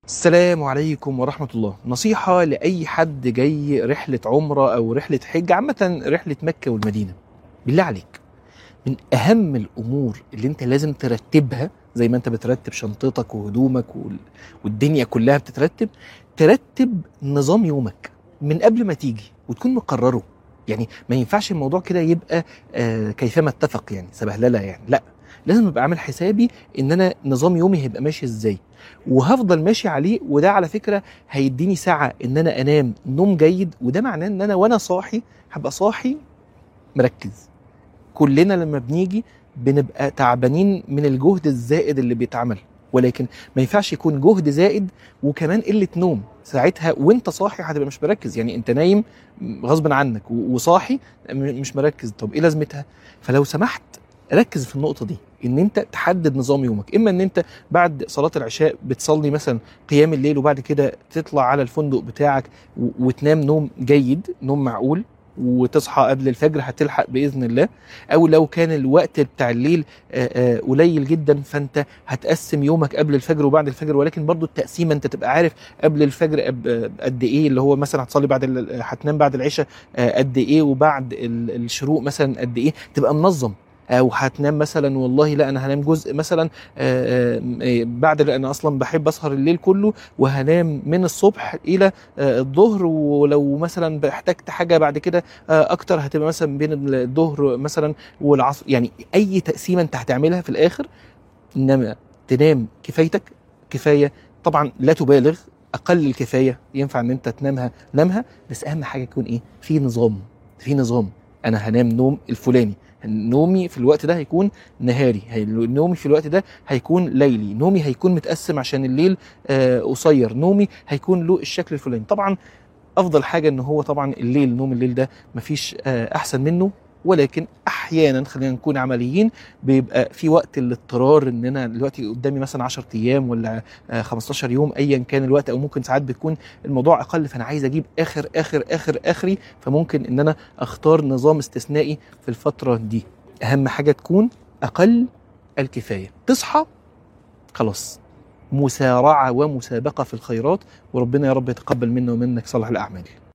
السلام عليكم ورحمة الله نصيحة لأي حد جاي رحلة عمرة أو رحلة حج عامة رحلة مكة والمدينة بالله عليك من أهم الأمور اللي أنت لازم ترتبها زي ما أنت بترتب شنطتك وهدومك وال- والدنيا كلها بتترتب ترتب نظام يومك من قبل ما تيجي وتكون مقرره يعني ما ينفعش الموضوع كده يبقى آه كيفما اتفق يعني سبهلله يعني لا لازم ابقى عامل حسابي ان انا نظام يومي هيبقى ماشي ازاي وهفضل ماشي عليه وده على فكره هيديني ساعه ان انا انام نوم جيد وده معناه ان انا وانا صاحي هبقى صاحي مركز كلنا لما بنيجي بنبقى تعبانين من الجهد الزائد اللي بيتعمل ولكن ما ينفعش يكون جهد زائد وكمان قله نوم ساعتها وانت صاحي هتبقى مش مركز يعني انت نايم غصب عنك و- وصاحي م- مش مركز طب ايه لازمتها فلو سمحت ركز في النقطه دي ان انت تحدد نظام يومك اما ان انت بعد صلاه العشاء بتصلي مثلا قيام الليل وبعد كده تطلع على الفندق بتاعك و- وتنام نوم جيد نوم معقول وتصحى قبل الفجر هتلحق باذن الله او لو كان الوقت بتاع الليل آه، آه، قليل جدا فانت هتقسم يومك قبل الفجر وبعد الفجر ولكن برضو التقسيمه انت تبقى عارف قبل الفجر قب- آه، قد ايه اللي هو مثلا هتصلي بعد ال- هتنام بعد العشاء آه، قد ايه وبعد ال- الشروق مثلا قد ايه تبقى منظم او هتنام مثلا والله لا انا هنام جزء مثلا آه، آه، بعد لان اصلا بحب اسهر الليل كله وهنام من الصبح الى آه، الظهر ولو مثلا احتجت حاجه بعد كده آه، اكتر هتبقى مثلا بين الظهر مثلا والعصر يعني اي تقسيمه انت هتعملها في الاخر انما تنام كفايتك كفايه طبعا لا تبالغ اقل الكفايه ينفع ان انت تنامها نامها بس اهم حاجه يكون ايه في نظام في نظام انا هنام نوم الفلاني نومي في الوقت ده هيكون نهاري هي- نومي في الوقت ده هيكون ليلي نومي هيكون متقسم عشان الليل آه، قصير نومي هيكون له الشكل الفلاني طبعا افضل حاجه ان هو طبعا الليل نوم الليل ده مفيش آه، احسن منه ولكن احيانا خلينا نكون عمليين بيبقى في وقت الاضطرار ان انا دلوقتي قدامي مثلا 10 ايام ولا آه، 15 يوم ايا كان الوقت او ممكن ساعات بيكون الموضوع اقل فانا عايز اجيب اخر اخر اخر اخري فممكن ان انا اختار نظام استثنائي في الفتره دي اهم حاجه تكون اقل الكفايه تصحى خلاص مسارعه ومسابقه في الخيرات وربنا يا رب يتقبل منا ومنك صالح الاعمال